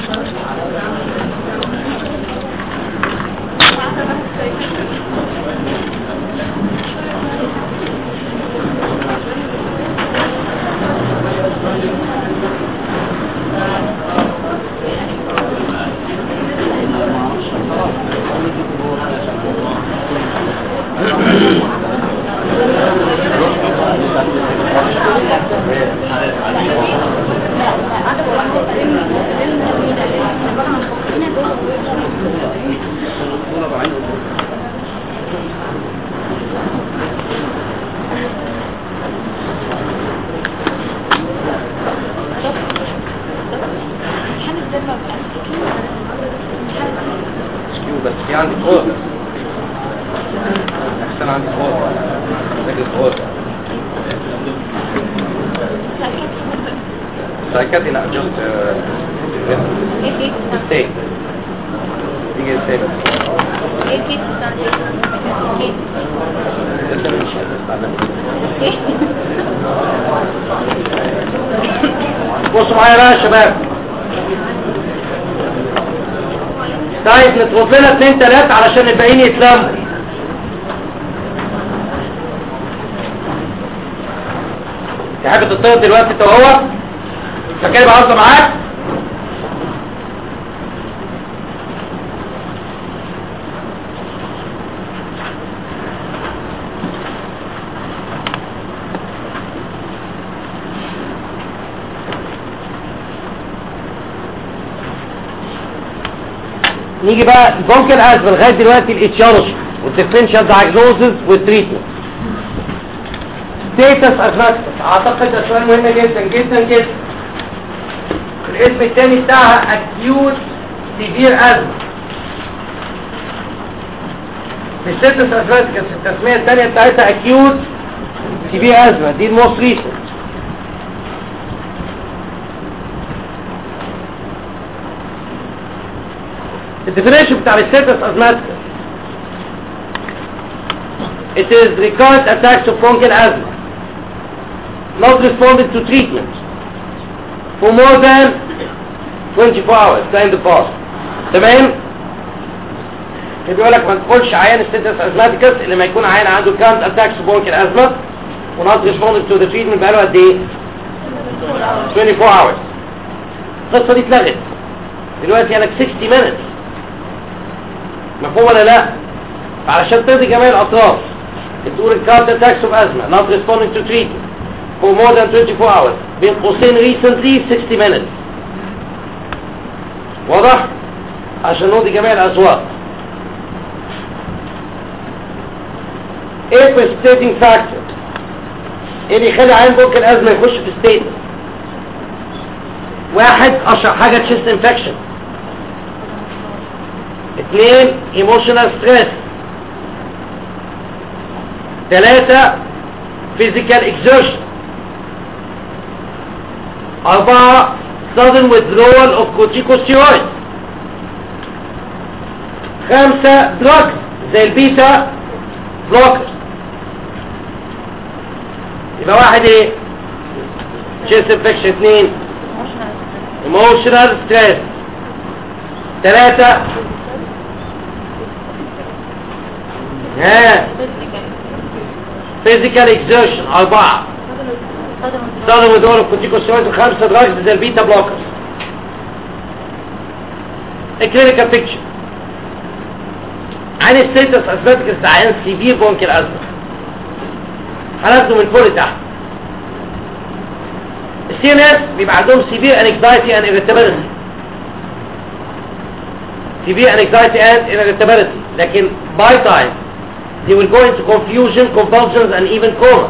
سكيو بس في عندي فوق احسن عندي فوق لكن فوق سايكاتي لا جست ستي تيجي ستي بس لسه مش بصوا معايا بقى يا شباب طيب نطلب لنا اتنين تلاتة علشان الباقيين يتلموا تحب تطير دلوقتي انت وهو فكده بهزر معاك نيجي بقى ممكن اسف لغايه دلوقتي الاتشارج والديفرنشال دايجنوزز والتريتمنت ستيتس اجناستس اعتقد ده سؤال مهم جدا جدا جدا الاسم الثاني بتاعها acute severe asthma الستس اجناستس التسميه الثانيه بتاعتها acute severe asthma دي الموست ريسنت الديفينيشن بتاع الستس ازماتيكس It is recurrent attacks of bronchial asthma not responding to treatment for more than 24 hours time the past تمام بيقول لك ما تقولش عيان الستس ازماتيكس اللي ما يكون عيان عنده current attacks of bronchial asthma و not responding to the treatment بقاله قد ايه 24 hours القصه دي اتلغت دلوقتي قالك 60 minutes مفهوم ولا لا علشان ترضي جميع الاطراف بتقول الكارت اتاكس اوف ازمه not responding to treatment for more than 24 hours بين قوسين recently 60 minutes واضح عشان نرضي جميع الاذواق ايه precipitating factor ايه اللي يخلي عين بوك الازمه يخش في ستيت واحد اشهر حاجه تشيست انفكشن اثنين ايموشنال ستريس ثلاثة physical exertion أربعة sudden withdrawal of corticosteroids خمسة drugs زي البيتا blockers يبقى واحد ايه chest infection اثنين emotional stress ثلاثة ها physical exertion أربعة صادم ودور الكورتيكوستيرويد وخمسة دراجز زي البيتا بلوكرز الكلينيكال بيكتشر عن الستيتس اسباتيكس عيان سيفير بونكيال ازمة هناخده من فوق لتحت السي ان اس بيبقى عندهم سيفير انكزايتي اند irritability severe anxiety and irritability لكن by time they will go into confusion, convulsions and even coma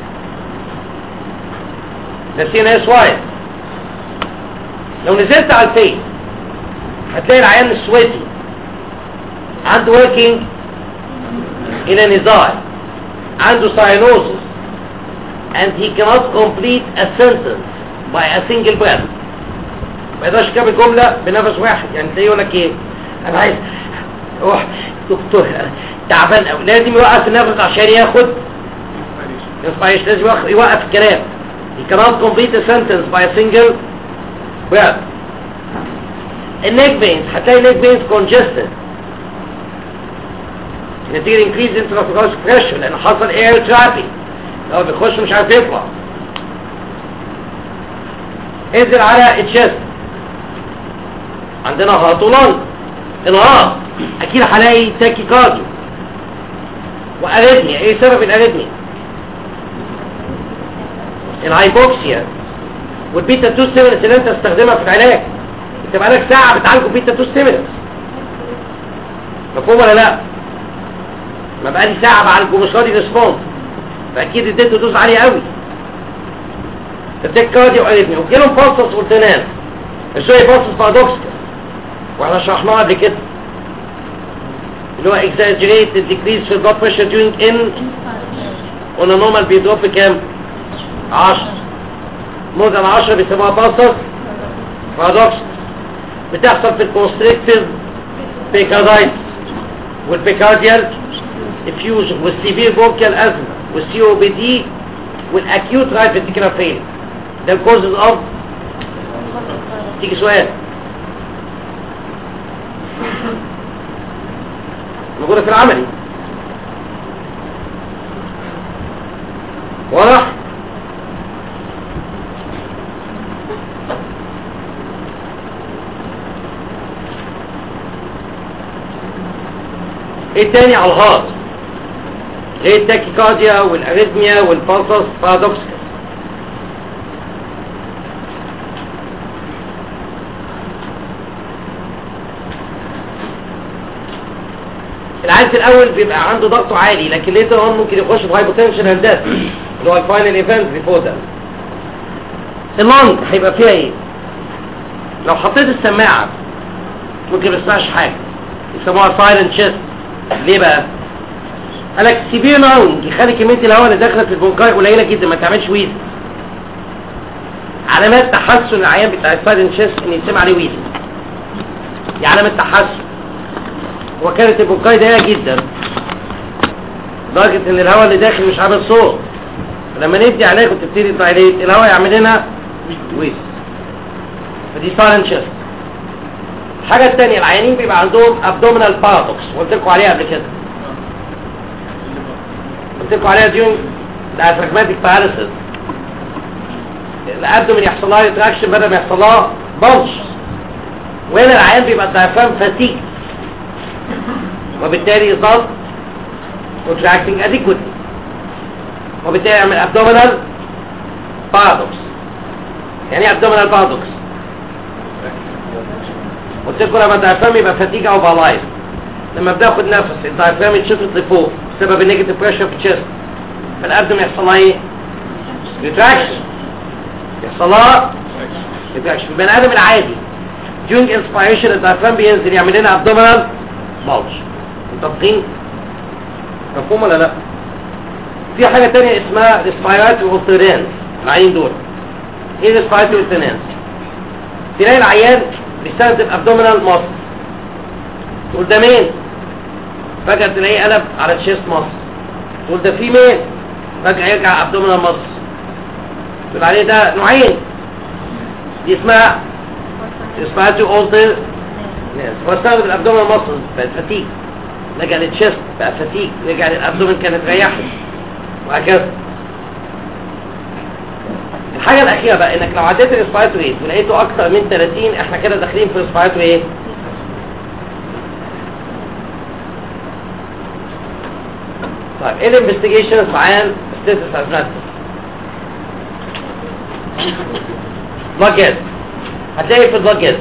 ده CNS وايد لو نزلت على الفيس هتلاقي العيان السويتي عنده working in an eye عنده cyanosis and he cannot complete a sentence by a single breath ما يقدرش يكمل جملة بنفس واحد يعني تلاقيه يقول لك ايه انا عايز روح دكتور تعبان قوي لازم يوقف النفس عشان ياخد inspiration لازم يوقف- يوقف الكلام he cannot complete a sentence by a single breath النيك بينز هتلاقي النيك بينز كونجستد نتيجة انكريز انترافيكوس بريشر لان حصل اير ترافيك لو بيخش مش عارف يطلع انزل على الشست عندنا هارت ولانج الهارت اكيد هلاقي تاكي كارديو واريثميا ايه سبب الاريثميا الهايبوكسيا والبيتا 2 ستيمولس اللي انت تستخدمها في العلاج انت بقالك ساعه بتعالج بيتا 2 ستيمولس مفهوم ولا لا ما بقالي ساعه بعالجه مش راضي ريسبوند فاكيد اديته دوز عاليه قوي اديك كارديو اريثميا وجيلهم فاصص والتنان ازاي فاصص بارادوكسيكال واحنا شرحناها قبل كده اللي هو exaggerated decrease في blood pressure during in on a normal بيدروب بكام 10 more than 10 بيسموها باصص بارادوكس بتحصل في الكونستريكتيف بيكاردايتس والبيكارديال افيوجن والسيفير بونكيال ازمه والسي او بي دي والاكيوت رايت فيتيكولار فيل ده الكوزز اوف تيجي سؤال موجوده في العملي واضح ايه تاني على الهارت ايه التاكيكارديا والاريثميا والبالسس بارادوكسكس العيل في الاول بيبقى عنده ضغطه عالي لكن ليتر اون ممكن يخش في هايبوتنشن اند ديث اللي هو الفاينل ايفنت بيفور ده اللونج هيبقى فيها ايه لو حطيت السماعه ممكن ما تسمعش حاجه يسموها سايلنت شيست ليه بقى قال لك سيفير لونج يخلي كميه الهواء اللي داخله في البونكاي قليله جدا ما تعملش ويز علامات تحسن العيان بتاع السايلنت شيست ان يسمع عليه ويز دي علامه تحسن وكانت البونكاي ضيقه جدا لدرجه ان الهواء اللي داخل مش عامل صوت فلما ندي علاج وتبتدي تطلع عليه الهواء يعمل لنا ويز فدي سايلنت شيست الحاجه الثانيه العيانين بيبقى عندهم ابدومينال بارادوكس قلت لكم عليها قبل كده قلت لكم عليها ديون الافراجماتيك باراليسيس الابدومين يحصل لها ريتراكشن بدل ما يحصل لها بلش وهنا العيان بيبقى الدايفرام فاتيك وبالتالي يصاب contracting adequately وبالتالي يعمل abdominal paradox يعني ايه abdominal paradox قلت لكم لما الدايفرام يبقى فاتيج او بالايز لما بتاخد نفس الدايفرام يتشفط لفوق بسبب النيجاتيف بريشر في الشيست فالابدومين يحصل لها ايه؟ ريتراكشن يحصل لها ريتراكشن البني ادم العادي during inspiration الدايفرام بينزل يعمل لنا abdominal bulge متفقين؟ مفهوم ولا لا؟ في حاجة تانية اسمها respiratory alternance العيين دول ايه respiratory alternance؟ تلاقي العيان بيستخدم abdominal muscle تقول ده مين؟ فجأة تلاقيه قلب على الشيست muscle تقول ده في مين؟ فجأة يرجع abdominal muscle تقول عليه ده نوعين دي اسمها respiratory alternance واستخدم الابدومين مصر بقت فتيك رجع للتشست بقى فتيك رجع للابدومين كانت ريحت وهكذا الحاجة الأخيرة بقى إنك لو عديت الريسبيراتوري ريت ولقيته أكتر من 30 إحنا كده داخلين في الريسبيراتوري إيه؟ طيب إيه الانفستيجيشنز عن ستيتس أزماتيس؟ بلاك جاز هتلاقي في البلاك جاز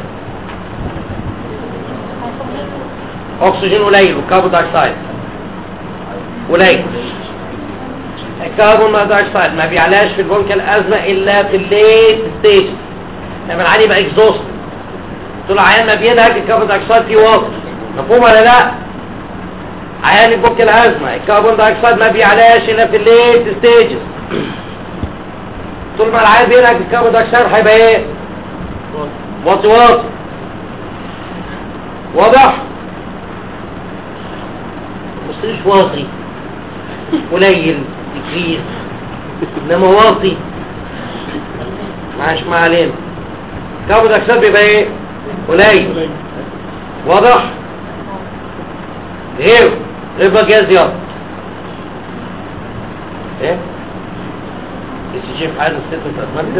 اكسجين قليل والكربون دايوكسيد قليل الكربون دايوكسيد ما بيعلاش في البرونكيال ازمه الا في الليت ستيج لما العيان يبقى اكزوست طول العيان ما بينهج الكربون دايوكسيد فيه واطي مفهوم ولا لا عيان البرونكيال ازمه الكربون دايوكسيد ما بيعلاش الا في الليت ستيجز طول ما العيان بينهج الكربون دايوكسيد هيبقى ايه واطي واطي واضح مش واطي قليل تكريس انما واطي معاش ما علينا كاربون دايوكسيد بيبقى ايه قليل واضح غير ربا جاز يلا ايه بس شايف حاجه ست اتمنى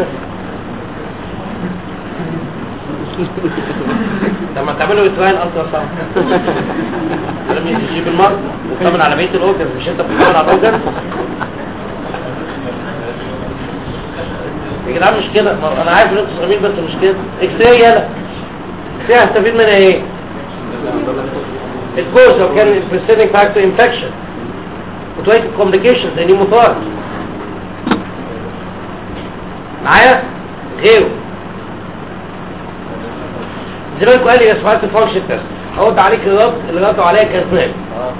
لما تعملوا اتوان الترا ساوند لما يجيب المرض وتطمن على بقيه الاورجن مش انت بتطمن على الاورجن يا جدعان مش كده ما- انا عارف ان انتوا صغيرين بس مش كده اكس راي يلا اكس راي هستفيد منها ايه الكوز لو كان البريسيدنج فاكتور انفكشن وتواجه كومبليكيشنز زي نيموثوركس معايا غيره زمان قال لي يا سمعت الفانكشن تيست هرد عليك الرد اللي ردوا عليا كازماك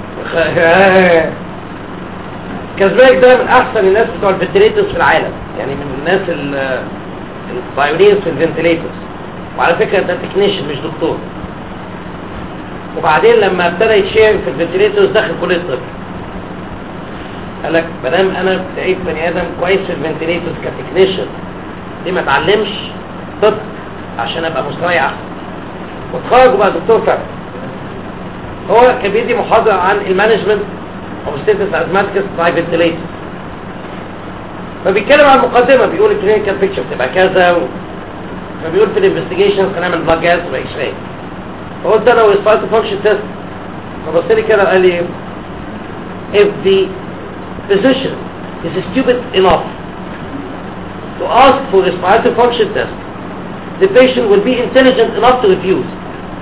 كازماك ده من احسن الناس بتوع الفنتليترز في العالم يعني من الناس البايونيرز في الفنتليترز وعلى فكره ده تكنيشن مش دكتور وبعدين لما ابتدى يتشير في الفنتليترز دخل كليه الطب قال لك ما دام انا بقيت بني ادم كويس في الفنتليترز كتكنيشن ليه ما اتعلمش طب عشان ابقى مستواي احسن واتخرج وبقى دكتور فعلا هو كان بيدي محاضرة عن المانجمنت اوف ستيتس ازماتيكس باي فنتليتر فبيتكلم عن المقدمة بيقول الكلينيكال بيكتشر بتبقى كذا و... فبيقول في الانفستيجيشن هنعمل بلاك جاز واكس راي فقلت انا وسبايت فانكشن تيست فبص لي كده وقال لي if the physician is stupid enough to ask for respiratory function test the patient will be intelligent enough to refuse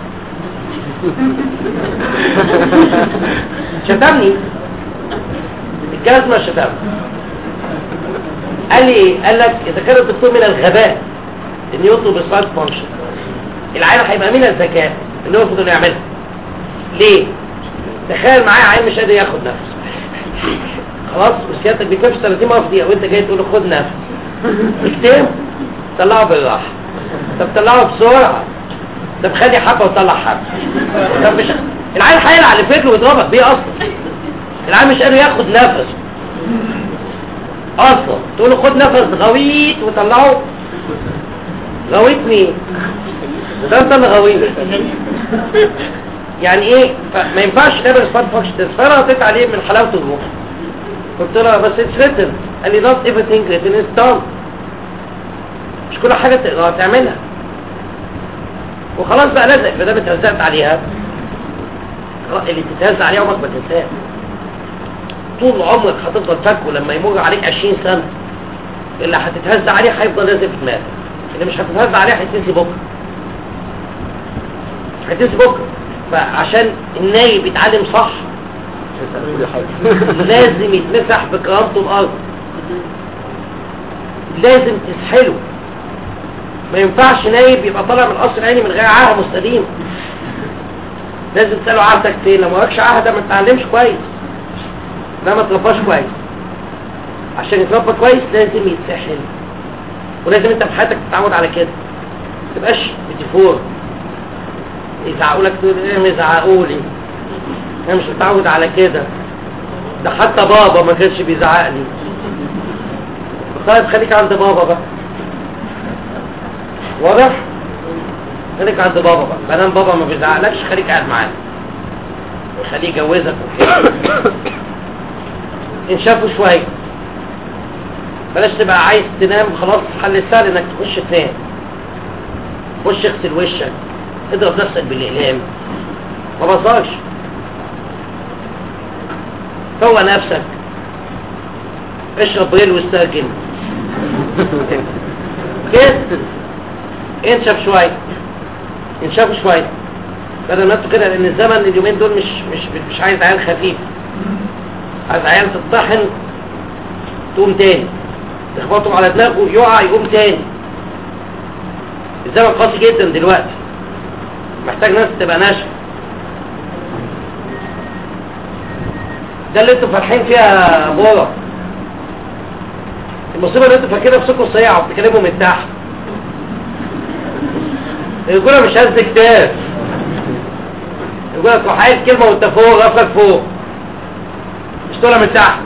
شتمني الجزمة شتمني قال لي ايه قال لك اذا كان الدكتور من الغباء ان يطلب سبايك فانكشن العيان هيبقى من الذكاء انه يرفض انه يعملها ليه تخيل معايا عيان مش قادر ياخد نفس خلاص وسيادتك بيكفي 30 مرة في دقيقة وانت جاي تقول له خد نفس اكتم طلعه بالراحة طب طلعه بسرعة طب خلي حبة وطلع حبة طب مش العيل هيلعب على فكره ويضربك بيه اصلا العيل مش قادر ياخد نفس اصلا تقول له خد نفس غويط وطلعه غويط مين ده انت اللي غويط يعني ايه ما ينفعش تعمل سبات فانكشن تيست فانا رديت عليه من حلاوه الروح قلت له بس اتس written قال لي not everything written is done مش كل حاجه تقدر تعملها وخلاص بقى لازق ما دام اتهزقت عليها خلاص اللي تتهز عليه عمرك ما تنساه طول عمرك هتفضل فاكره لما يمر عليك 20 سنه اللي هتتهز عليه هيفضل لازق في دماغك اللي مش هتتهز عليه هيتنسي بكره هيتنسي بكره فعشان النايب يتعلم صح لازم يتمسح بكرامته الارض لازم تسحله ما ينفعش نايب يبقى طالع من القصر العيني من غير عاهه مستديمه لازم تساله عهدك فين لو مالكش عهد ما تتعلمش كويس ده ما ترباش كويس عشان يتربى كويس لازم يتسحل ولازم انت في حياتك تتعود على كده ما تبقاش بتفور يزعقوا لك تقول ايه يزعقوا لي انا مش متعود على كده ده حتى بابا ما كانش بيزعق لي طيب خليك عند بابا بقى واضح خليك عند بابا بقى ما دام بابا ما بيزعقلكش خليك قاعد معاه خليه يجوزك وكده انشافوا شويه بلاش تبقى عايز تنام خلاص حل السهل انك تخش تنام خش اغسل وشك اضرب نفسك بالاقلام ما بصاش فوق نفسك اشرب بيل واسترجل كده انشف شويه انشفوا شويه بدل ما انتوا كده لان الزمن اليومين دول مش مش مش عايز عيال خفيف عايز عيال تطحن تقوم تاني تخبطوا على دماغه يقع يقوم تاني الزمن قاسي جدا دلوقتي محتاج ناس تبقى ناشفه ده اللي انتوا فالحين فيها يا بورا المصيبه اللي انتوا فاكرينها بسكوا الصياعه وبتكلموا من تحت الرجوله مش هز كتاب الرجوله تروح قايل كلمه وانت فوق راسك فوق مش طالع من تحت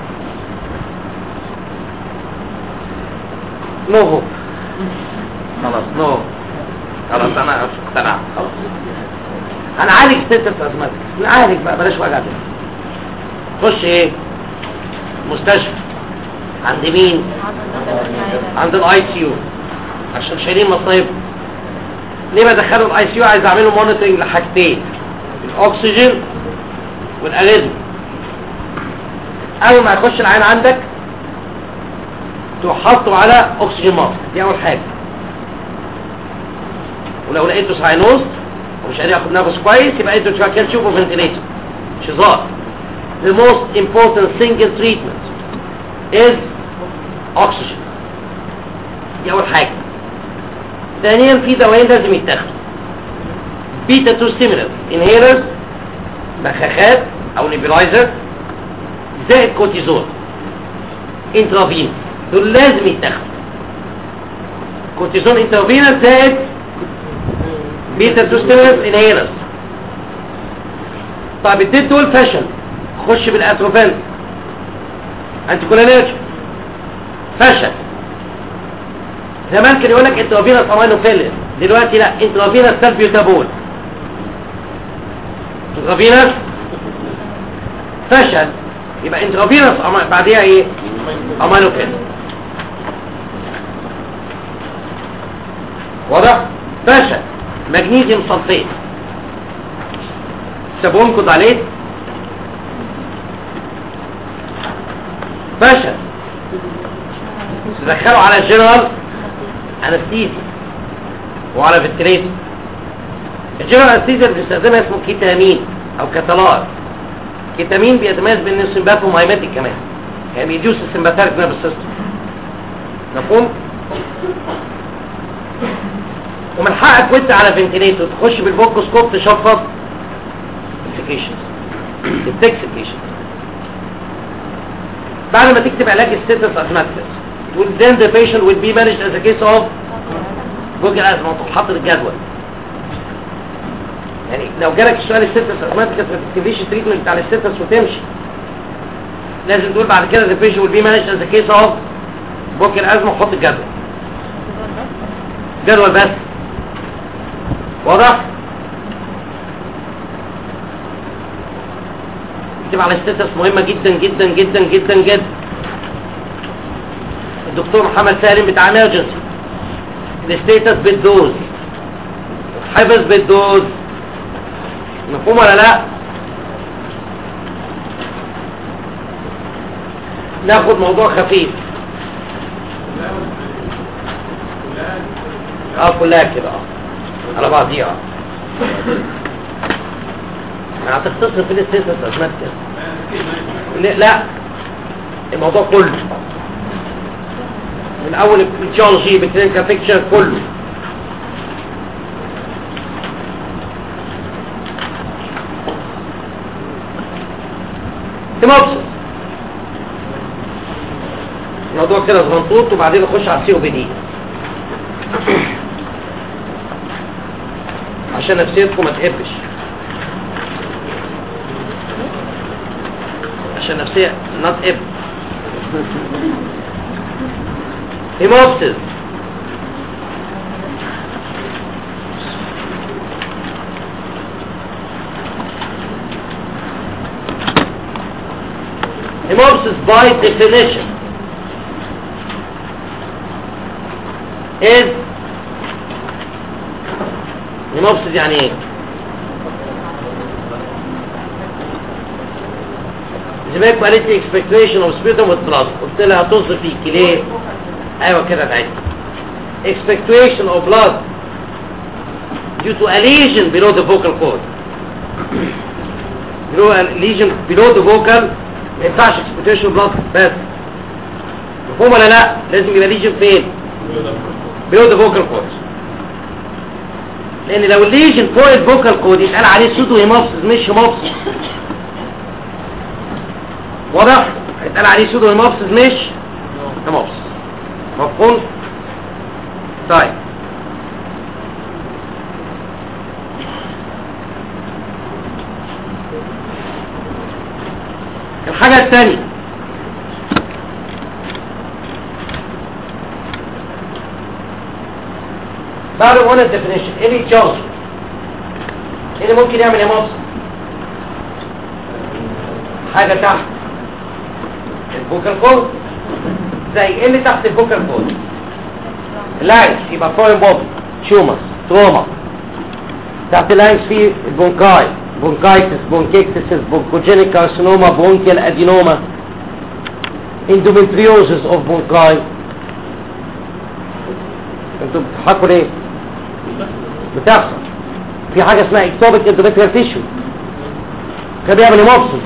نو خلاص نو خلاص انا اقتنعت خلاص هنعالج ستة ازماتيك نعالج بقى بلاش وجع دماغ خش ايه مستشفى عند مين عند الاي سي يو عشان شايلين مصايب ليه بدخله الاي سي يو عايز اعمله مونيتورنج لحاجتين الاكسجين والاريزم اول ما يخش العين عندك تحطه على اكسجين ماسك دي اول حاجه ولو لقيته ساينوز ومش قادر ياخد نفس كويس يبقى انتوا كان تشوفوا فنتليتور مش هزار the most important single treatment is oxygen دي اول حاجه ثانيا في دوايين لازم يتاخدوا بيتا 2 ستيمولانت انهيلرز بخاخات او نيبيلايزر زائد كورتيزون انترافين دول لازم يتاخدوا كورتيزون انترافينال زائد بيتا 2 ستيمولانت انهيلرز طب اديت دول فشل خش بالاتروفين انت كولينيرجي فشل زمان كان يقول لك انترافينال امينوفيلين دلوقتي لا انترافينال سلبيوتابول انترافينال فشل يبقى انترافينال بعديها ايه امينوفيلين واضح فشل مغنيسيوم صلفيت سابون كود عليه فشل تدخلوا على الجنرال انستيزي وعلى فنتريتور الجنرال انستيزي اللي بنستخدمها اسمه كيتامين او كتالار كيتامين بيتميز بين السمباث ومايماتيك كمان يعني بيدوس السمباثاريك نيرفس سيستم مفهوم ومن حقك وانت على فنتريتور تخش بالبوكوسكوب تشفط السكيشنز التكسكيشنز بعد ما تكتب علاج الستاتس اسماتيكس تقول then the patient will be managed as a case of جوجل ازمه وتحط الجدول يعني لو جالك السؤال الستاتس اسماتيكس ما تكتبليش التريتمنت بتاع الستاتس وتمشي لازم تقول بعد كده the patient will be managed as a case of جوجل ازمه وحط الجدول جدول بس واضح اكتب على الستاتس مهمة جدا جدا جدا جدا جدا الدكتور محمد سالم بتاع امرجنسي الستاتس بالدوز حفظ بالدوز مفهوم ولا لا ناخد موضوع خفيف اه كلها كده اه على بعضيها اه هتختصر في الاستيتس ازمات كده لا الموضوع كله من اول الجيولوجي بالكلينيكال بيكتشر كله هيموبسس الموضوع كده صغنطوط وبعدين نخش على السي او بي دي عشان نفسيتكم ما تقبش عشان نفسية not اب هيموبسس Hemolysis by definition is hemolysis يعني ايه؟ زمانك قالت لي expectation of sputum with blood قلت لها طز فيك ليه؟ ايوه كده بعيد expectation of blood due to a lesion below the vocal cord below a lesion below the vocal ما ينفعش expectation of blood بس مفهوم ولا لا؟ لازم يبقى lesion فين؟ below the vocal cord لان لو الليجن فوق الفوكال كود يتقال عليه سودو هيموبسس مش هيموبسس واضح هيتقال عليه سودو هيموبسس مش هيموبسس مفهوم طيب الحاجة الثانية بعد ما قلنا الديفينيشن ايه اللي يتشارج ايه اللي ممكن يعمل هيموبسس حاجه تحت البوكال كود زي ايه اللي تحت البوكال كود لاينز يبقى فورين بوب تيومرز تروما تحت اللاينز في البونكاي بونكايتس بونكيكتسس بونكوجينيك كارسينوما بونكيال ادينوما اندومتريوزس اوف بونكاي انتوا بتضحكوا ليه بتحصل في حاجه اسمها اكتوبيك اندومتريال تيشو كان بيعمل هيموبسس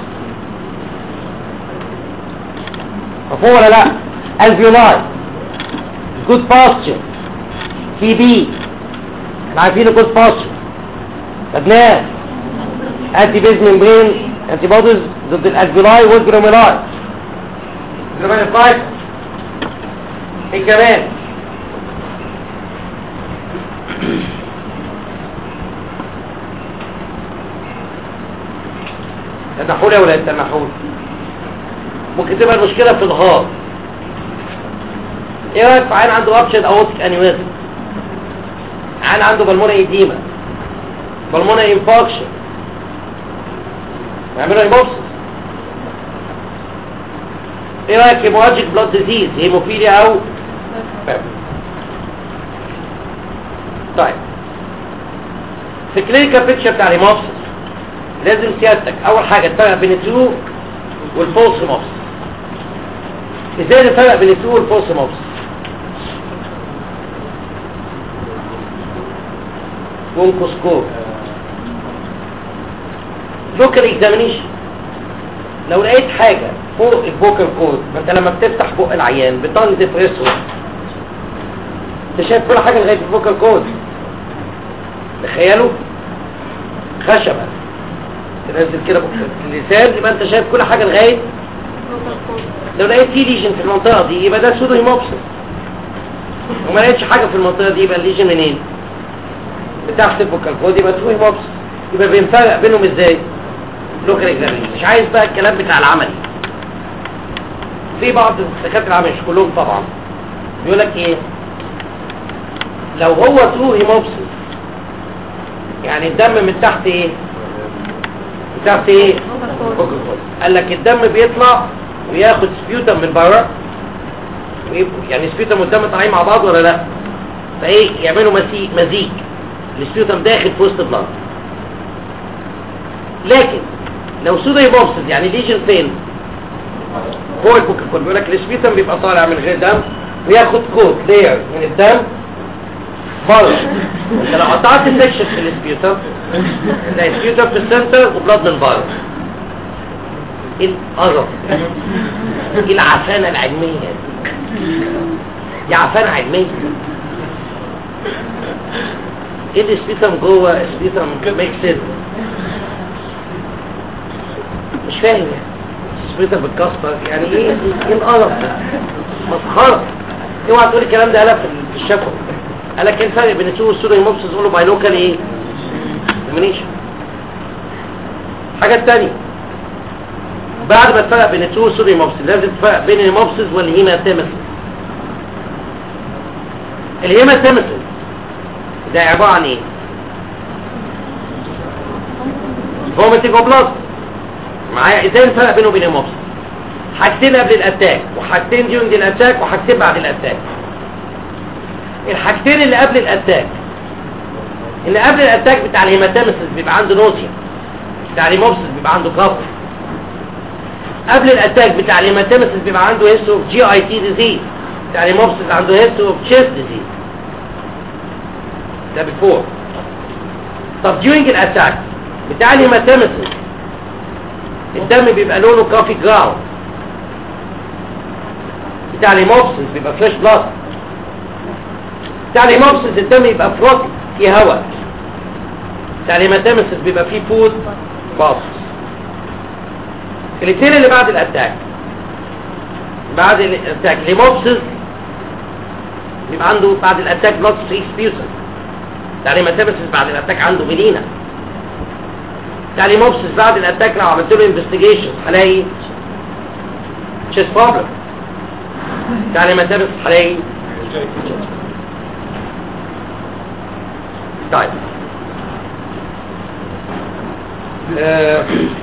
مفهوم ولا لا الفيولاي جود باستشر تي بي احنا عارفين الجود باستشر خدناه انتي بيز ممبرين انتي بوديز ضد الالفيولاي والجروميلاي جروميلاي ايه كمان تنحول يا ولاد تنحول ممكن تبقى المشكلة في الغار ايه رايك في عين عنده ابشد اورتيك انيوريزم عين عنده بالمونة ايديما بالمونة انفاكشن يعملوا هيموبسس ايه رايك في هيموراجيك بلاد ديزيز هيموفيليا او طيب في الكلينيكال بيكتشر بتاع الهيموبسس لازم سيادتك اول حاجه تفرق بين الترو والفولس هيموبسس ازاي نفرق بين الترو والفولس هيموبسس بونكوسكوب لوكال اكزامينيشن لو لقيت حاجة فوق البوكال كود ما انت لما بتفتح بق العيان بتنزف اسود انت شايف كل حاجة لغاية البوكال كود تخيلوا خشبة تنزل كده اللسان يبقى انت شايف كل حاجة لغاية لو لقيت في ليجن في المنطقة دي يبقى ده سودو هيموبسس وما لقيتش حاجة في المنطقة دي يبقى الليجن منين بتاعت البوكال كود يبقى سودو هيموبسس يبقى بينفرق بينهم ازاي لوكال اكزامينشن مش عايز بقى الكلام بتاع العملي في بعض الدكاتره العملي مش كلهم طبعا بيقول لك ايه لو هو ترو هيموبسس يعني الدم من تحت ايه من تحت ايه بوكال كود قال لك الدم بيطلع وياخد سبيوتم من بره ويبقوا- يعني سبيوتم والدم طالعين مع بعض ولا لا فايه يعملوا مسي- مزيج السبيوتم داخل في وسط البلد لكن لو سودا يبوبسس يعني ليجن فين هو البوكيكول بيقول لك السبيوتم بيبقى طالع من غير دم وياخد كوت لير من الدم بره انت لو قطعت سكشن في السبيوتم تلاقي السبيوتم في السنتر وبلاد من بره ايه القرف ايه العفانه العلميه دي دي عفانه علميه ايه السبيوتم جوه السبيوتم ميكسد مش فاهم يعني سبريتر بالكاستر يعني ايه ايه القرف ده مسخره اوعى تقول الكلام ده قلب في الشفوي قال لك ايه الفرق بين السوق والسودا هيموبسس تقول له باي لوكال ايه دومينيشن الحاجه الثانيه بعد ما تفرق بين السوق والسودا هيموبسس لازم تفرق بين الهيموبسس والهيماتيمسس الهيماتيمسس ده عباره عن ايه فوميتنج اوبلاست معايا ازاي الفرق بينه وبين الموبس حاجتين قبل الاتاك وحاجتين ديونج الاتاك وحاجتين بعد الاتاك الحاجتين اللي قبل الاتاك اللي قبل الاتاك بتاع الهيماتيمسس بيبقى عنده نوسيا بتاع الهيموبسس بيبقى عنده كف قبل الاتاك بتاع الهيماتيمسس بيبقى عنده هيستو جي اي تي ديزيز بتاع الهيموبسس عنده هيستو اوف تشيست ديزيز ده بيفور طب ديورنج الاتاك بتاع الهيماتيمسس الدم بيبقى لونه كافي جراوند بتاع الهيموبسس بيبقى فريش بلاد بتاع الهيموبسس الدم يبقى فروتي فيه هواء بتاع الهيماتيمسس بيبقى فيه فود باص الاثنين اللي بعد الاتاك بعد الاتاك الهيموبسس بيبقى عنده بعد الاتاك بلاد اكسبيوشن بتاع الهيماتيمسس بعد الاتاك عنده فينينا بتاع الهيموبسس بعد الاتاك لو عملت له انفستيجيشن هلاقي تشيست بروبلم بتاع الهيماتيمسس هلاقي طيب آه،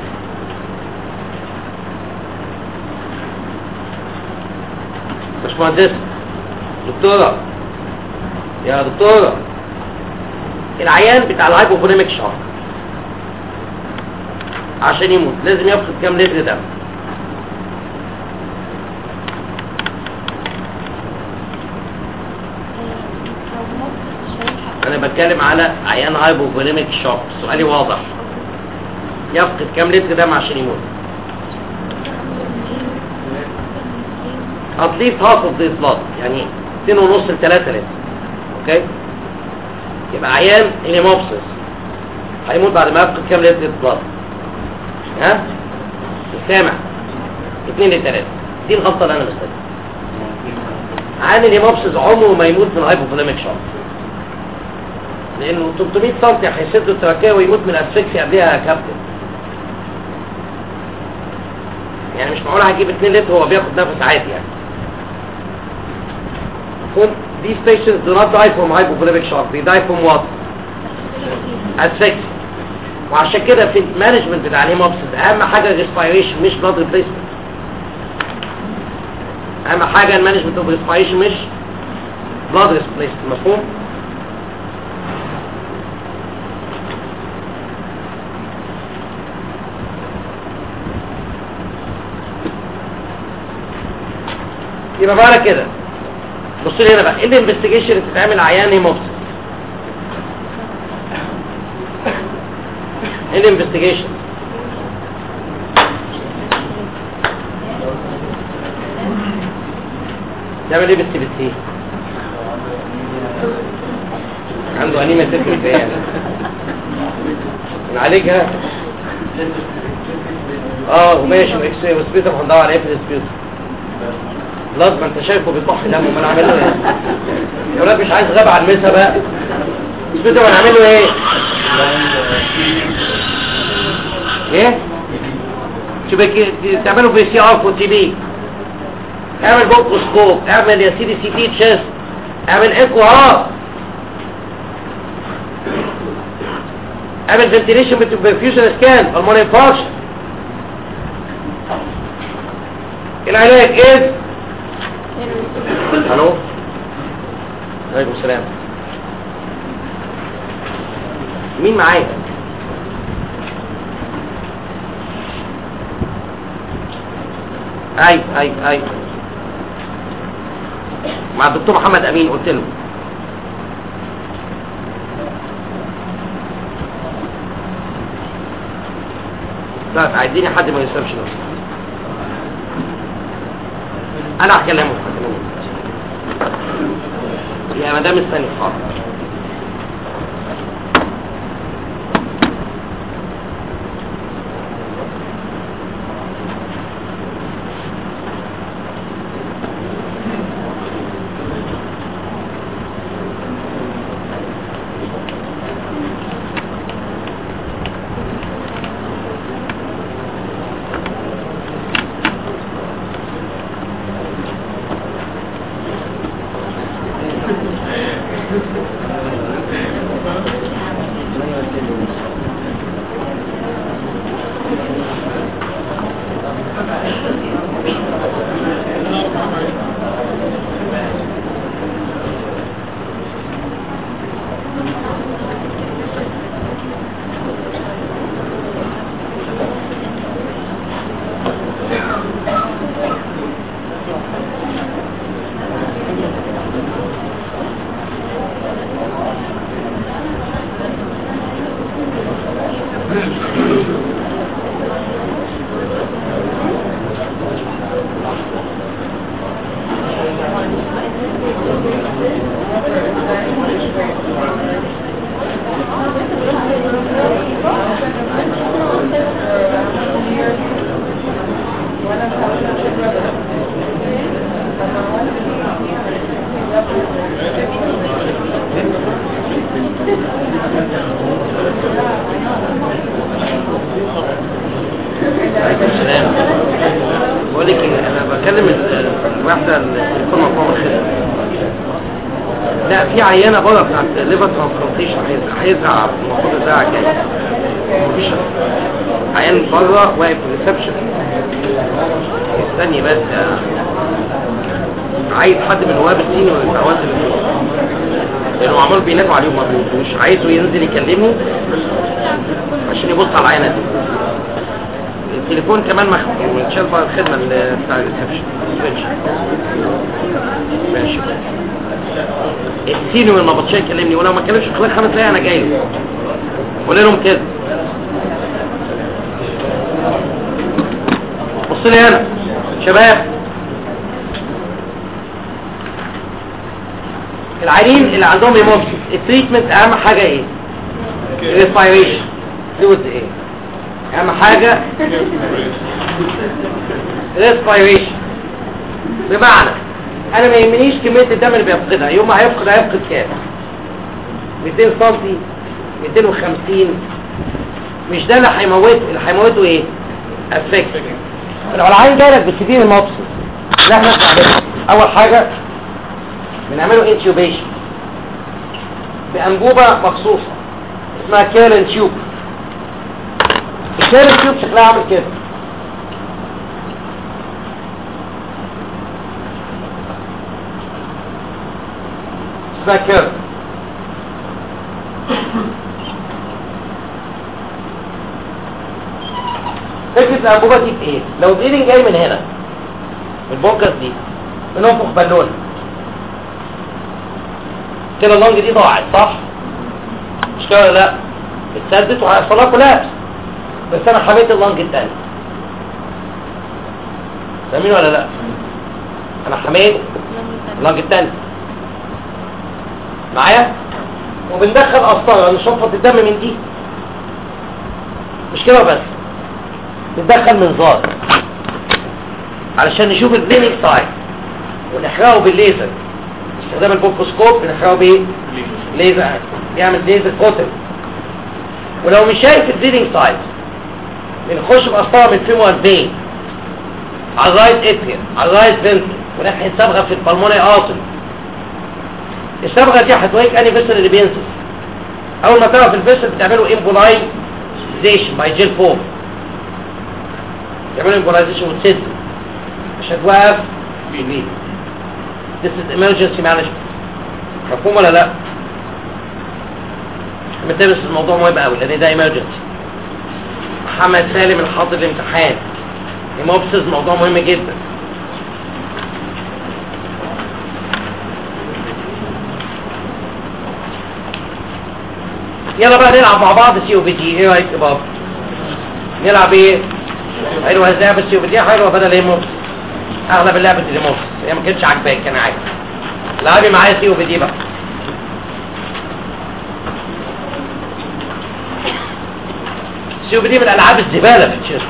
باشمهندس دكتورة يا دكتورة العيان بتاع الهايبوفونيميك شوك عشان يموت لازم يفقد كام لتر دم انا بتكلم على عيان هايبوفونيميك شوك سؤالي واضح يفقد كام لتر دم عشان يموت at least half of this blood يعني 2 ونص ل 3 لتر اوكي يبقى عيان هيموبسس هيموت بعد ما يفقد كام لتر بلاد ها سامع 2 ل 3 دي الغلطه اللي انا مستني عيان الهيموبسس عمره ما يموت من هايبوفوليميك شوك لانه 300 سم هيسد التراكيه ويموت من اسفكسيا قبلها يا كابتن يعني مش معقول هجيب 2 لتر وهو بياخد نفس عادي يعني مفهوم these patients do not die from hypovolemic shock they die from what asphyxia وعشان كده في المانجمنت بتاع الهيموبسيس اهم حاجه respiration مش blood replacement اهم حاجه المانجمنت اوف respiration مش blood replacement مفهوم يبقى بقى كده بص لي هنا بقى ايه الانفستيجيشن اللي بتتعمل عيان هيموبسيس ايه الانفستيجيشن تعمل ايه بالسي بي سي عنده انيميا تفرق في ايه نعالجها اه وماشي واكس راي وسبيتر هندور على ايه في السبيتر خلاص ما انت شايفه بيطح دمه ما انا اعمل له ايه يا ولاد مش عايز غابة على المسا بقى سبيتر ما نعمل له ايه ايه شوف تعملوا في سي ار وتي بي اعمل بوكوسكوب اعمل يا سيدي سي تي تشيست اعمل ايكو هارت اعمل فنتيليشن بالفيوجن سكان هرمون انفاركشن العلاج ايه الو عليكم السلام مين معايا اي اي اي مع الدكتور محمد امين قلت له لا عايزين حد ما يسلمش نفسه انا هكلمه هكلمه يا مدام استني خالص عليكم السلام بقول لك إيه، انا بكلم ال- الواحده اللي تكون مفهوم الخدمه لا في عينه بره بتاعت ليفر ترانسبلانتيشن هيزرع المفروض الزرع الجاي مفيش عيان بره واقف في الريسبشن استني بس آه. عايز حد من نواب السينيور والدعوات اللي لانه عمال بينادوا عليهم ما بيردوش عايزه ينزل يكلمه عشان يبص على العينه دي التليفون كمان مخفي ويتشال بقى الخدمه اللي بتاع الريسبشن ماشي ماشي السينيور ما بطش يكلمني ولو ما كلمش خلال خمس دقايق انا جاي له قول لهم كده بص لي هنا شباب العيانين اللي عندهم ايموشن التريتمنت اهم حاجه ايه الريسبيريشن فلويد ايه اهم حاجه ريسبيريشن بمعنى انا ما يهمنيش كميه الدم اللي بيفقدها يوم ما هيفقد هيفقد كام 200 سم 250 مش ده اللي هيموته اللي هيموته ايه افكت لو العين جالك بسيفير الموبسس اللي احنا بنعمله اول حاجه بنعمله انتيوبيشن بانبوبه مخصوصه اسمها كيرن تيوب الكيرن تيوب شكلها عامل كده اسمها كيرن فكرة الأنبوبة دي في ايه؟ لو البليدنج جاي من هنا من البوكس دي بننفخ بالونه كده اللنج دي ضاعت صح؟ مش كده ولا لا؟ اتسدت وهيحصل لها كولابس بس انا حميت اللنج التاني فاهمين ولا لا؟ انا حميت اللنج التاني معايا؟ وبندخل قسطره نشفط الدم من دي مش كده بس نتدخل منظار علشان نشوف البلينك سايد ونحرقه بالليزر استخدام البوكوسكوب بنحرقه بايه؟ ليزر بيعمل ليزر كوتل ولو مش شايف البلينك سايد بنخش بقسطره من فيمور فين على الرايت اتريا على الرايت فنتر ونحقن صبغه في البلموني قاصل الصبغه دي هتوريك انهي فيسل اللي بينزل اول ما تعرف الفيسل بتعمله امبولايزيشن باي جيل فوم تعملوا امبولايزيشن وتسد مش هتوقف في البيت This is emergency management مفهوم ولا لا؟ متدرس الموضوع مهم قوي لان ده emergency محمد سالم الحاضر الامتحان هيموبسيس موضوع مهم جدا يلا بقى نلعب مع بعض سي او بي جي ايه رايك يا بابا نلعب ايه حلوه ازاي بس يبقى دي حلوه بدل ايه موبس اغلب اللعبه دي موبس هي ما كانتش عاجباك كان عادي لعبي معايا سي وبي دي بقى سي وبي دي من الالعاب الزباله في الشيست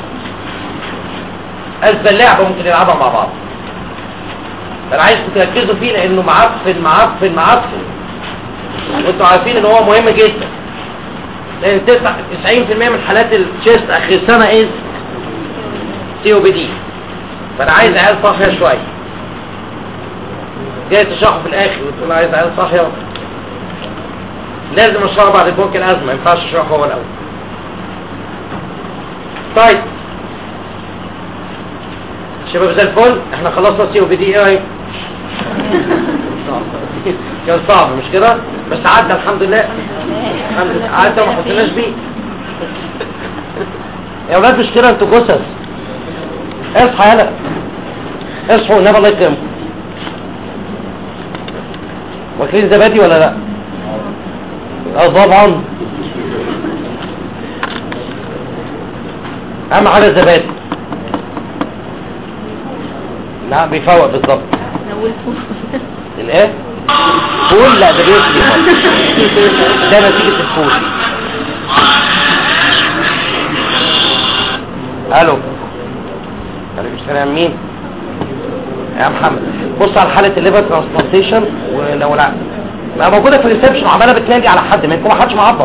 ازبل لعبه ممكن نلعبها مع بعض انا عايزكم تركزوا فيه لانه معفن معفن معفن وانتوا عارفين ان هو مهم جدا لان 90% من حالات الشيست اخر سنه ايه سي او بي دي فانا عايز عيال صاحيه شويه جاي تشرحه في الاخر وتقول عايز عيال صاحيه لازم اشرحه بعد البوك الازمه ما ينفعش اشرحه هو الاول طيب شباب زي الفل احنا خلصنا سي او بي دي ايه كان صعب مش كده بس عدى الحمد لله الحمد لله عدى وما حسناش بيه يا ولاد مش كده انتوا جثث اصحى يلا اصحوا النبي الله يكرمكم واكلين زبادي ولا لا اه طبعا اهم حاجه الزبادي لا بيفوق بالظبط الايه فول لا ده بيسلي ده نتيجه الفول الو عليكم السلام مين يا محمد بص على حاله الليفر ترانسبلانتيشن ولو لا ما موجوده في الريسبشن وعماله بتنادي على حد منكم ما حدش معبر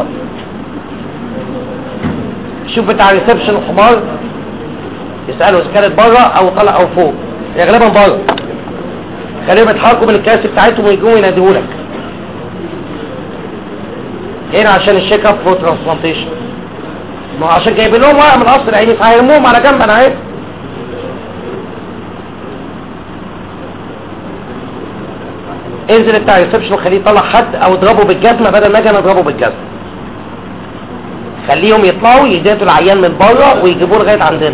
شوف بتاع الريسبشن الحمار يساله اذا كانت بره او طلع او فوق هي غالبا بره غالبا بيتحركوا من الكراسي بتاعتهم ويجوا يناديهولك هنا عشان الشيك اب فور ترانسبلانتيشن ما هو عشان جايبين لهم ورقه من القصر العيني فهيرموهم على جنب انا عارف انزل بتاع الريسبشن وخليه يطلع حد او اضربه بالجزمه بدل ما اجي انا اضربه بالجزمه خليهم يطلعوا يديتوا العيان من بره ويجيبوه لغايه عندنا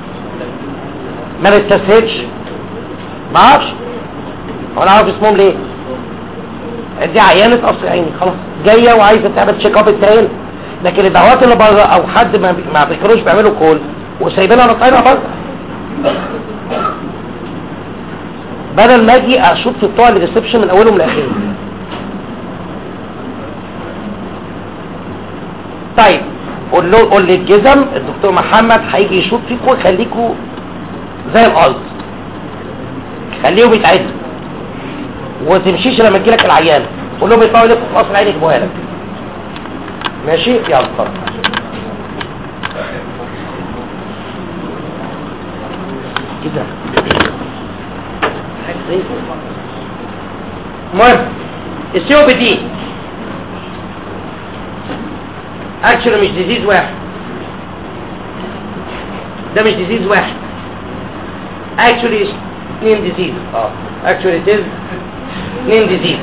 ما نستسهلش ما اعرفش هو انا عارف اسمهم ليه دي عيانه قصر عيني خلاص جايه وعايزه تعمل تشيك اب التاني لكن الدعوات اللي بره او حد ما بي- ما بيكونوش بيعملوا كول وسايبينها نطينا بره بدل ما اجي اشوف في بتوع الريسبشن من اولهم لاخرهم طيب قول له قول للجزم الدكتور محمد هيجي يشوط فيكم ويخليكم زي الارض خليهم يتعدوا وتمشيش لما تجيلك العيان قول لهم يطلعوا يلفوا في قصر عيني يجيبوها لك ماشي يلا اتفضل كده المهم السي او بي دي اكشن مش ديزيز واحد ده مش ديزيز واحد actually اثنين ديزيز اه actually it is اثنين ديزيز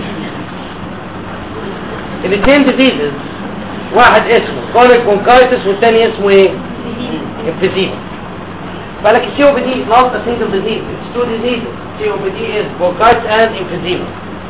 الاثنين ديزيزز واحد اسمه كونيك بونكايتس والثاني اسمه ايه emphysema بالك السي او بي دي not a single disease it's two diseases COPD is bronchitis and emphysema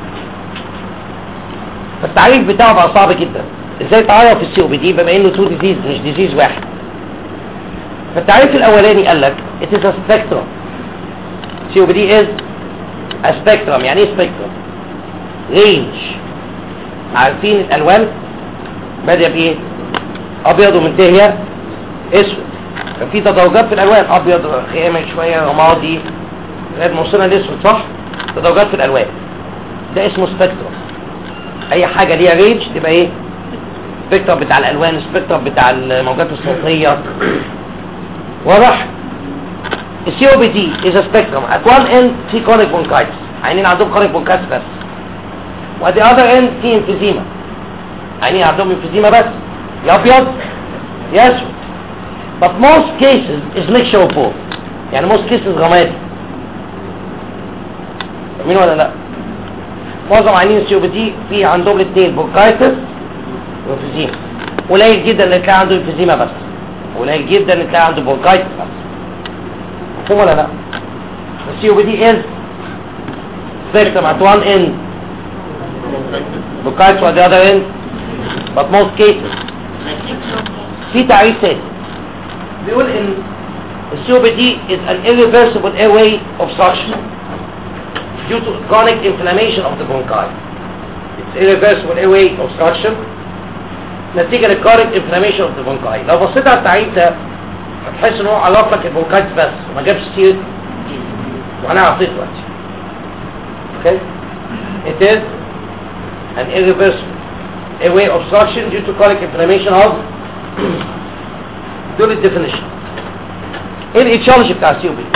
فالتعريف بتاعه بقى صعب جدا ازاي تعرف السي او بي دي بما انه تو ديزيز مش ديزيز واحد فالتعريف الاولاني قال لك it is a spectrum COPD is a spectrum يعني ايه spectrum range عارفين الالوان بادئه بايه ابيض ومنتهيه اسود كان في تدرجات في الالوان ابيض خيامي شويه رمادي لغايه ما وصلنا للاسود صح تدرجات في الالوان ده اسمه سبيكترم اي حاجه ليها رينج تبقى ايه سبيكترم بتاع الالوان سبيكترم بتاع الموجات الصوتيه واضح السي او بي دي از سبيكترم ات وان اند في كونيك بونكايتس عينين عندهم كونيك بونكايتس بس وات ذا اذر اند في انفيزيما عينين عندهم انفيزيما بس يا ابيض يا اسود but most cases is mixture of both يعني most cases غمادي مين ولا لا معظم عيانين السي او بي دي في عندهم الاثنين بونكايتس وانفيزيما قليل جدا اللي تلاقي عنده انفيزيما بس قليل جدا اللي تلاقي عنده بونكايتس بس مفهوم ولا لا السي او بي دي از spectrum at one end bronchitis at the other end but most cases في تعريف تاني بيقول ان السي او بي دي is an irreversible airway obstruction due to chronic inflammation of the bronchi. It's irreversible airway obstruction نتيجة للchronic inflammation of the bronchi. لو بصيت على التعريف ده هتحس ان هو علاق لك البرونكايتس بس وما جابش سيرة وانا عطيت دلوقتي. Okay? It is an irreversible airway obstruction due to chronic inflammation of دول الديفينيشن ايه الايتيولوجي بتاع السي او بي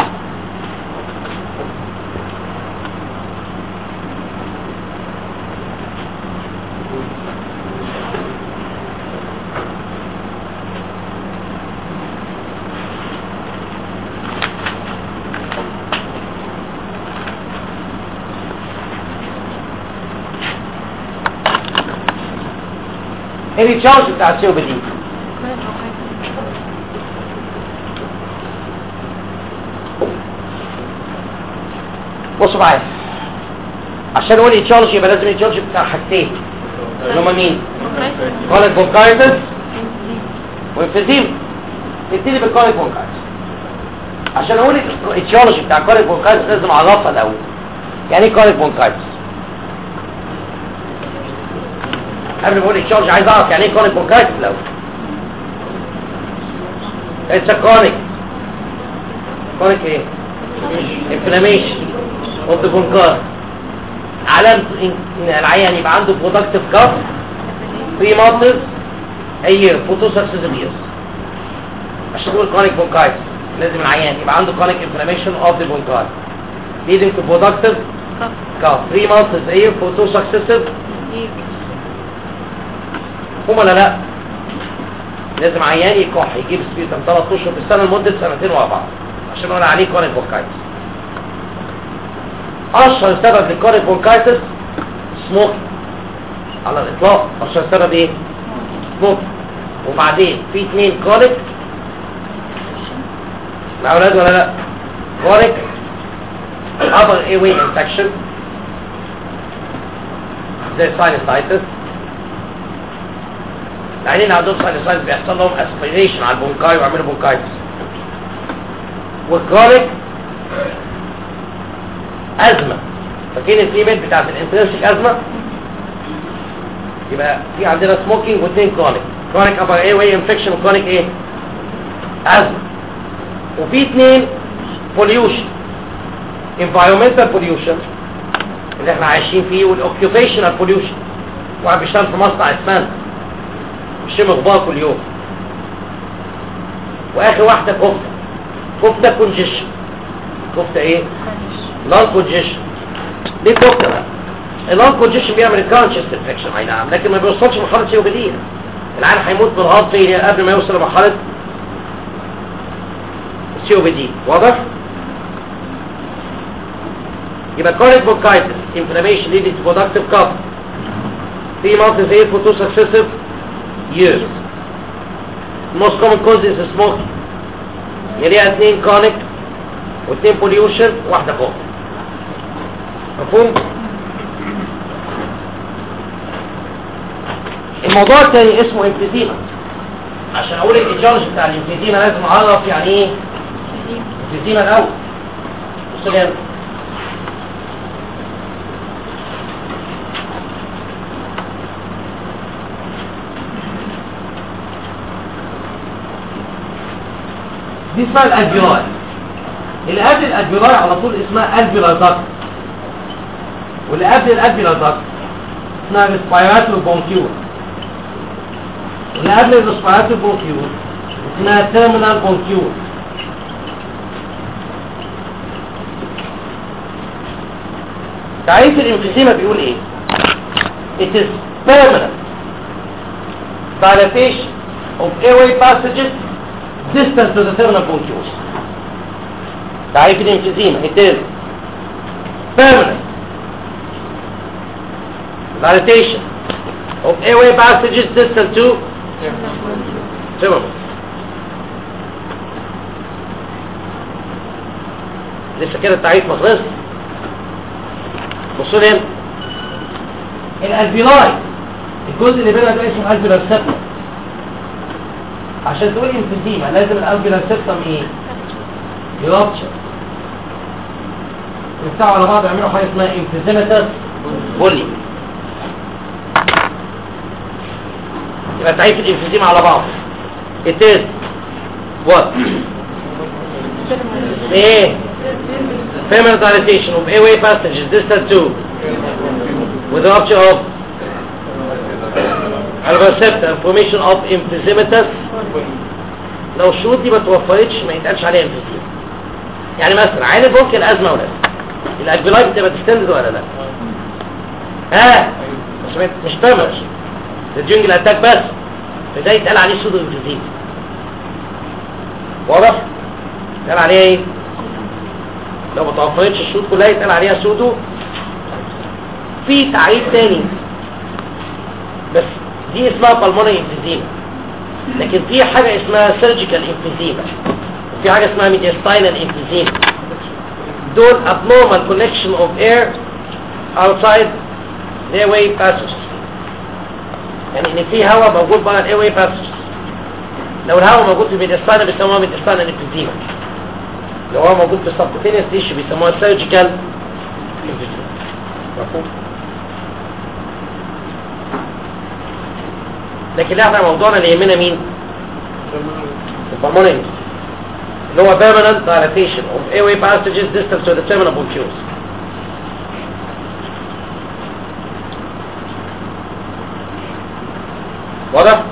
ايه الايتيولوجي بتاع السي او بي دي بصوا معايا عشان اقول ايتيولوجي يبقى لازم ايتيولوجي بتاع حاجتين اللي هما مين؟ كوليك بونكايتس وانفيزيما نبتدي بالكوليك بونكايتس عشان اقول الايتيولوجي بتاع كوليك بونكايتس لازم اعرفها الاول يعني ايه كوليك بونكايتس؟ قبل ما اقول ايتيولوجي عايز اعرف يعني ايه كوليك بونكايتس الاول اتس كوليك كوليك ايه؟ انفلاميشن اوف ذا بونكار علامة ان العيان يبقى عنده برودكتيف كاف في ماتز اي فوتو سكسسبيوس عشان تقول كرونيك بونكايتس لازم العيان يبقى عنده كرونيك انفلاميشن اوف ذا بونكار leading to productive cough three months ايه فوتو سكسسيف مفهوم ولا لا لازم عيان يكح يجيب سبيتم ثلاث اشهر في السنه لمده سنتين ورا بعض عشان نقول عليه كونيك بونكايتس اشهر سبب للكونيك بونكايتس سموك على الاطلاق اشهر سبب ايه سموك وبعدين في اثنين كونيك مع اولاد ولا لا كونيك upper airway infection زي ساينسايتس العينين عندهم ساينسايتس بيحصل لهم اسبيريشن على البونكاي ويعملوا بونكايتس والكرونيك ازمه فاكرين التريمنت بتاعت الانترنسيك ازمه يبقى في عندنا سموكينج واثنين كرونيك كرونيك ابر ايه واي انفكشن وكرونيك ايه ازمه وفي اثنين بوليوشن environmental pollution اللي احنا عايشين فيه والاوكيوبيشنال pollution واحد بيشتغل في مصنع اسمنت بيشم غبار كل يوم واخر واحده كفته كفته كونجيشن كفته ايه لان كونجيشن ليه كفته بقى اللان كونجيشن بيعمل كونشس انفكشن اي نعم لكن ما بيوصلش لمرحله سي او بي دي العيان هيموت بالهارت فيلير قبل ما يوصل لمرحله سي او بي دي واضح يبقى chronic bronchitis inflammation leading to productive cough three months is eight for two successive years most common cause is smoking يليها اثنين chronic واثنين pollution واحدة cough مفهوم الموضوع الثاني اسمه emphysema عشان اقول الايجارج بتاع الامفيزيما لازم اعرف يعني ايه emphysema الاول بصوا لي دي اسمها الالفيولاي اللي قبل الالفيولاي على طول اسمها الفيولاي داكت واللي قبل الالفيولاي داكت اسمها ريسبيراتوري بونكيول واللي قبل الريسبيراتوري بونكيول اسمها تيرمينال بونكيول تعريف الانفيزيما بيقول ايه it is permanent dilatation of airway passages distance to the terminal bronchioles تعريف الانفيزيما it is permanent dilatation of airway passages distant to terminal لسه كده التعريف ما خلصش بصوا لي هنا الالفيلاي الجزء اللي بينها ده اسمه الفيلار سيبتم عشان تقول انفيزيما لازم الالفيلار سيبتم ايه يرابتشر يفتحوا على بعض يعملوا حاجه اسمها انفيزيماتس بولي يبقى تعريف الانفيزيما على بعض it is what ايه femoral dilatation of airway passages distant to with the rupture of alveolar septum formation of emphysematous لو الشروط دي ما توفرتش ما يتقالش عليها emphysema يعني مثلا عين البرونك الازمه ولا لا الاجبلاي بتبقى تستند ولا لا ها مش مش فاهمش ده جنجل اتاك بس فده يتقال عليه سودو emphysema واضح يتقال عليها ايه لو ما توفرتش الشروط كلها يتقال عليها سودو في تعريف تاني بس دي اسمها بالمونري امفيزيما لكن في حاجة اسمها سيرجيكال امفيزيما وفي حاجة اسمها ميديستاينال امفيزيما دول abnormal collection of air outside the airway passages يعني ان في هواء موجود بره الايرواي passages لو الهواء موجود في الميديستاينال بيسموها ميديستاينال امفيزيما لو هو موجود في السبكوتينيوس تيشو بيسموها سيرجيكال امفيزيما مفهوم لكن احنا موضوعنا اللي يهمنا مين البلمونين اللي هو permanent dilatation of airway passages distant to the terminal bronchioles واضح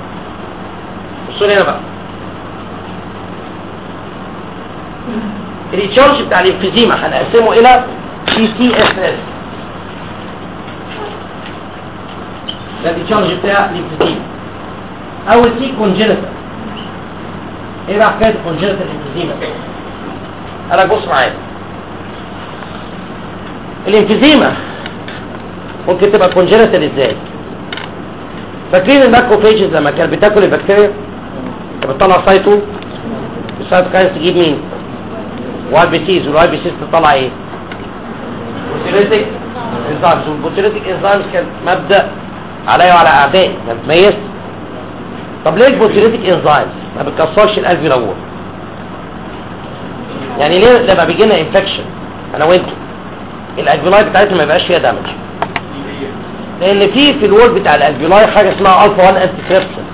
بصوا لي هنا بقى الريتشارج بتاع الانفيزيما هنقسمه الى سي سي اس اس ده الريتشارج بتاع الانفيزيما اول سي كونجنتال ايه بقى حكايه الكونجنتال انفيزيما قال لك بص معايا الانفيزيما ممكن تبقى كونجنتال ازاي فاكرين الماكروفيجز لما كانت بتاكل البكتيريا كانت بتطلع سايتو السايتو كانت تجيب مين واي بي سيز والواي بي سيز تطلع ايه بوتيوليتيك انزيمز والبوتيوليتيك انزيمز كانت مبدا عليا وعلى اعدائي ما بتميز طب ليه البوتيوليتيك انزيمز ما بتكسرش الالفيولار يعني ليه لما بيجي لنا انفكشن انا وانتوا الالفيولاي بتاعتنا ما يبقاش فيها دامج لان في في الوول بتاع الالفيولاي حاجه اسمها الفا 1 انتي تريبسين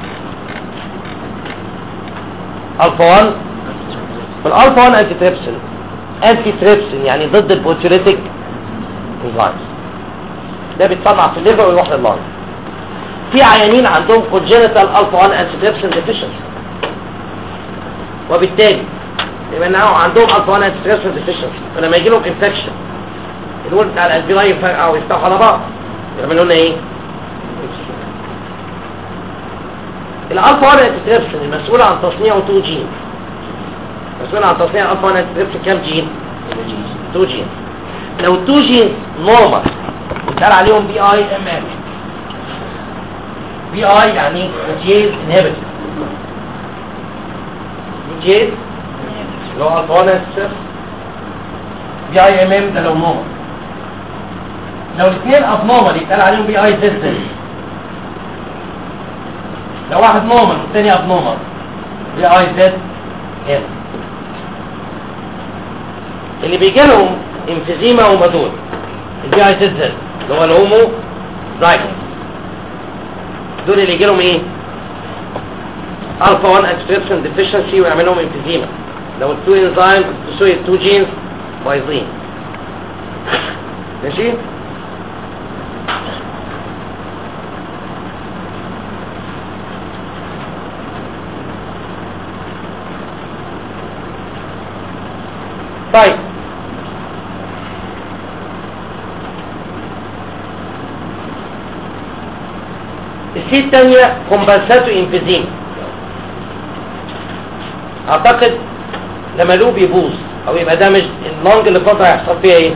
الفا 1 الالفا 1 انتي تريبسين انتي تريبسين يعني ضد البوتيوليتيك انزيمز ده بيتصنع في الليفر ويروح لللنج في عيانين عندهم كونجنتال الفا 1 انتي تريبسين ديفيشنسي وبالتالي يبقى ان عندهم الفا 1 انتي تريبسين ديفيشنسي فلما يجي لهم انفكشن الوول بتاع الالفيولاي يفرقعوا ويفتحوا على بعض يعملوا لنا ايه الالفا 1 انتي المسؤول عن تصنيع 2 جين مسؤول عن تصنيع الالفا 1 انتي كام جين 2 جين لو 2 جين نورمال بيتقال عليهم بي اي ام ام بي اي يعني جيز انهبيتور جيز اللي هو الفا 1 انتي بي اي ام ام ده لو نورمال لو الاثنين ابنورمال يتقال عليهم بي اي زد لو واحد نورمال والثاني ابنورمال بي اي زد ام اللي بيجي لهم انفيزيما هم دول البي اي زد زد اللي هو الهومو زايكوس دول اللي يجي لهم ايه الفا 1 انتريبسن ديفيشنسي ويعمل لهم انفيزيما لو التو انزيم سوري التو جينز بايظين ماشي طيب السي الثانية كومبنساتو انفيزيم اعتقد لما لوب يبوظ او يبقى دامج اللونج اللي فترة هيحصل فيها ايه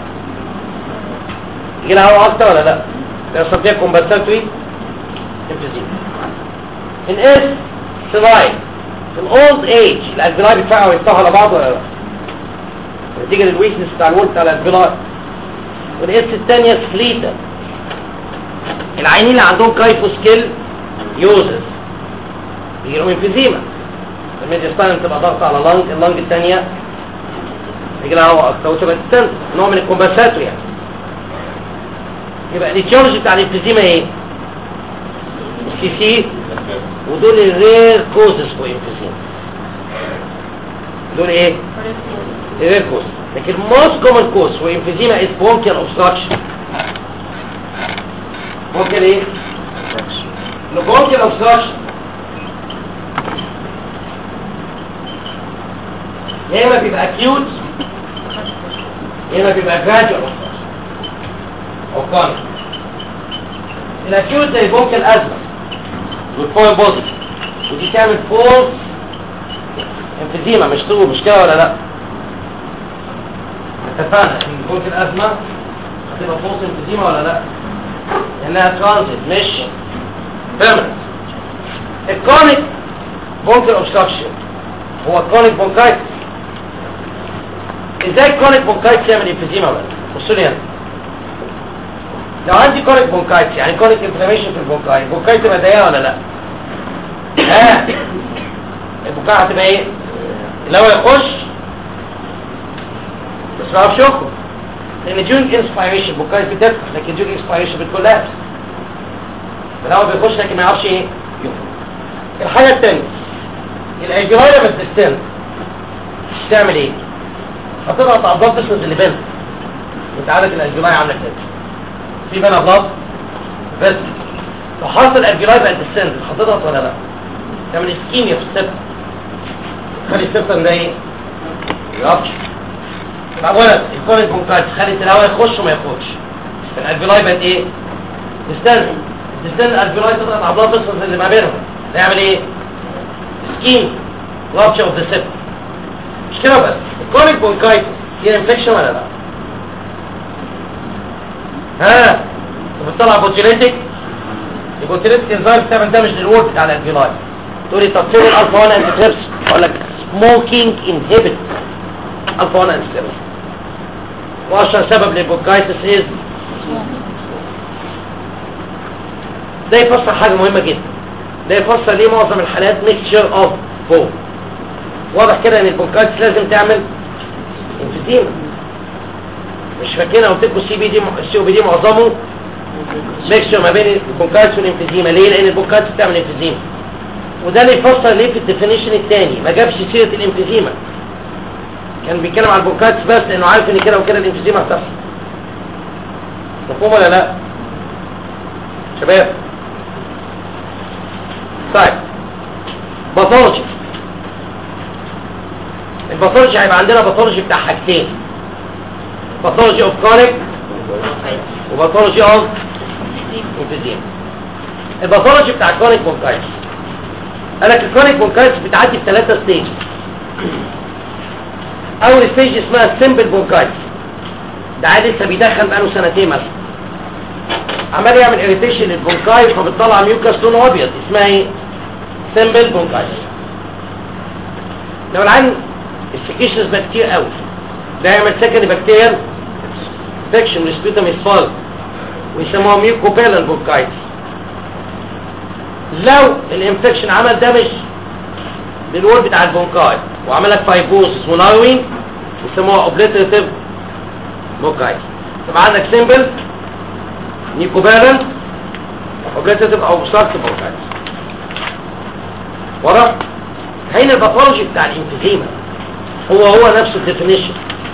يجي لها هوا اكتر ولا لا يحصل فيها كومبنساتوري انفيزيم ان اس سلايد في الاولد ايج الالفيلاي بيتفرقوا ويفتحوا على بعض ولا لا نتيجة للويكنس بتاع الوول بتاع الالفيلاي والاس الثانية سليتا العينين اللي عندهم كايفوسكيل يوزز يجي لهم انفيزيما الميديستاين تبقى ضغط على لنج اللنج الثانية يجي لها هوا اكتر وتبقى تستنس نوع من الكومبنساتور يعني يبقى التشارج بتاع الانفيزيما ايه؟ سي سي ودول الرير كوزز فور انفيزيما دول ايه؟ الرير كوز لكن most common cause for emphysema is bronchial obstruction bronchial ايه؟ no bronchial obstruction يا اما بيبقى acute يا اما بيبقى gradual obstruction او chronic الاكيوت زي bronchial asthma والفوين بوزيتيف ودي تعمل فولس انفيزيما مش طول مش كده ولا لا اتفقنا ان ممكن ازمه هتبقى فولس انفيزيما ولا لا لانها ترانزيت مش بيرمنت الكرونيك بونكر اوبستراكشن هو الكرونيك بونكايتس ازاي الكرونيك بونكايتس يعمل انفيزيما بقى بصوا لي هنا لو عندي كرونيك بونكايتس يعني كرونيك انفلاميشن في البونكايت البونكايت تبقى ضيقه ولا لا ها البونكايت هتبقى ايه الهواء يخش بس ما اعرفش يخرج لان جون انسبيريشن البونكايت بتفتح لكن جون انسبيريشن بتكولابس الهواء بيخش لكن ما يعرفش ايه يخرج الحاجه الثانيه الاجرايه بالديستنس تعمل ايه هتضغط على الضغط الاسود اللي بينها انت عارف الاجرايه عامله كده في بينها ضغط بس لو حصل الجراي بقت السند هتضغط ولا لا تعمل اسكيميا في السبت خلي السبتم ده ايه يقفش اولا الكورنيك برونكايتس خلت الهواء يخش وما يخرجش الالفيولاي بقت ايه تستنى تستنى الالفيولاي تضغط على البلاد فيسلز اللي ما بينهم تعمل ايه سكين رابتشر اوف ذا سيبت مش كده بس الكورنيك برونكايتس هي انفكشن ولا لا ها بتطلع بوتيليتك البوتيليتك انزايم بتعمل دامج للورد بتاع الالفيولاي تقول لي طب فين الالفا 1 انتي تريبس اقول لك سموكينج انهبيت الفا 1 انتي تريبس واشهر سبب للبونكايتس از ده يفسر حاجه مهمه جدا ده يفسر ليه معظم الحالات ميكشر اوف فوق واضح كده ان البونكايتس لازم تعمل انفيزيما مش فاكرين قلت لكم السي بي دي السي او بي دي معظمه ميكشر ما بين البونكايتس والانفيزيما ليه لان البونكايتس بتعمل انفيزيما وده اللي يفسر ليه في الديفينيشن الثاني ما جابش سيره الانفيزيما كان بيتكلم على البونكايتس بس لانه عارف ان كده وكده الانفيزيما هتحصل مفهوم ولا لا شباب طيب باثولوجي الباثولوجي هيبقى عندنا باثولوجي بتاع حاجتين باثولوجي اوف كونيك وباثولوجي اوف انفيزيما الباثولوجي بتاع الكونيك بونكايتس قال لك الكونيك بونكايتس بتعدي بثلاثه ستيج اول ستيج اسمها سيمبل بونكايتس ده عادي لسه بيدخن بقاله سنتين مثلا عمال يعمل اريتيشن للبونكاي فبتطلع ميوكاس لونه ابيض اسمها ايه سيمبل بونكايتس لو العين السكيشنز ده كتير قوي ده يعمل سكند بكتيريال انفكشن والسبيتم يصفال ويسموها ميوكوبيلال بونكايتس لو الانفكشن عمل دامج للوول بتاع البونكاي وعمل لك فايبوسس وناروين يسموها اوبليتريتيف بونكايتس طبعا عندك سيمبل نيكوبيرال اوبليتريتيف او اوبستراكتيف بونكايتس ورا هنا الباثولوجي بتاع الانفيزيما هو هو نفس الديفينيشن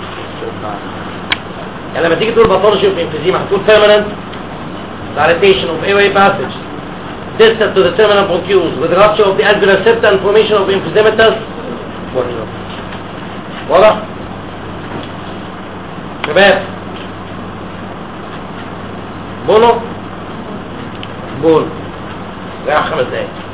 يعني لما تيجي تقول باثولوجي اوف انفيزيما هتقول permanent dilatation of airway passage distal to the terminal bronchioles with rupture of the alveolar septa and formation of emphysematous واضح شباب بونو بونو ريح خمس دقايق